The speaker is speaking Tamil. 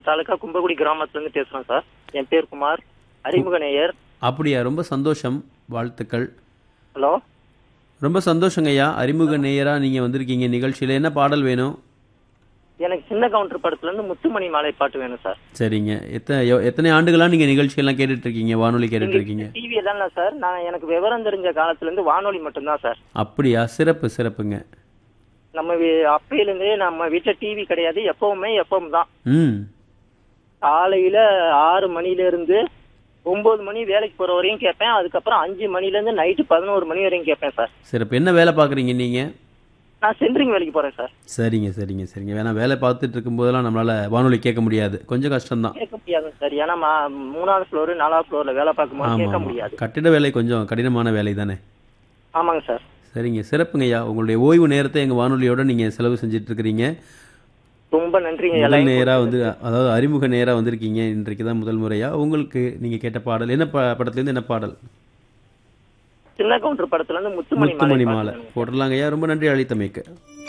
தாலுக்கா கும்பகுடி கிராமத்துல இருந்து பேசுறேன் சார் என் பேர் குமார் அறிமுக நேயர் அப்படியா ரொம்ப சந்தோஷம் வாழ்த்துக்கள் ஹலோ ரொம்ப சந்தோஷங்க ஐயா அறிமுக நேயராக நீங்கள் வந்திருக்கீங்க நிகழ்ச்சியில் என்ன பாடல் வேணும் எனக்கு சின்ன கவுண்டர் படத்துல இருந்து முத்துமணி மாலை பாட்டு வேணும் சார் சரிங்க எத்தனை எவ்- எத்தனை ஆண்டுகளாக நீங்கள் நிகழ்ச்சியெல்லாம் கேட்டுட்டு இருக்கீங்க வானொலி கேட்டுட்டு இருக்கீங்க டிவி எல்லாம் சார் நான் எனக்கு விவரம் தெரிஞ்ச காலத்துல இருந்து வானொலி மட்டும்தான் சார் அப்படியா சிறப்பு சிறப்புங்க நம்ம வீ- அப்பையிலிருந்தே நம்ம வீட்டுல டிவி கிடையாது எப்பவுமே எப்பவும் தான் ம் காலையில ஆறு மணில இருந்து ஒன்பது மணி வேலைக்கு போற வரையும் கேட்பேன் அதுக்கப்புறம் அஞ்சு மணில இருந்து நைட்டு பதினோரு மணி வரையும் கேட்பேன் சார் சிறப்பு என்ன வேலை பார்க்குறீங்க நீங்கள் நான் சென்ட்ரிங் வேலைக்கு போறேன் சார் சரிங்க சரிங்க சரிங்க வேணா வேலை பார்த்துட்டு இருக்கும்போதெல்லாம் நம்மளால் வானொலி கேட்க முடியாது கொஞ்சம் கஷ்டம்தான் கேட்க முடியாது சார் ஏன்னா மா- மூணாவது ஃப்ளோர் நாலாவது ஃப்ளோர்ல வேலை பார்க்கும்போது ஆமாம் கேட்க ஆமாம் முடியாது கட்டிட வேலை கொஞ்சம் கடினமான வேலை தானே ஆமாங்க சார் சரிங்க சிறப்புங்க ஐயா உங்களுடைய ஓய்வு நேரத்தை எங்கள் வானொலியோட நீங்கள் செலவு செஞ்சுட்டு இருக்கிறீங்க ரொம்ப நன்றிங்க முதல் எல்லாரும் நேராக வந்து அதாவது அறிமுக நேராக வந்திருக்கீங்க இன்றைக்கு தான் முதல் முறையாக உங்களுக்கு நீங்கள் கேட்ட பாடல் என்ன ப படத்துலேருந்து என்ன பாடல் சின்ன கவுண்டர் படத்துல இருந்து முத்துமணி முத்துமணி மாலை மாலை பாட்டு. போட்டுடலாங்க ஐயா ரொம்ப நன்றி அழைத்தமைக்கு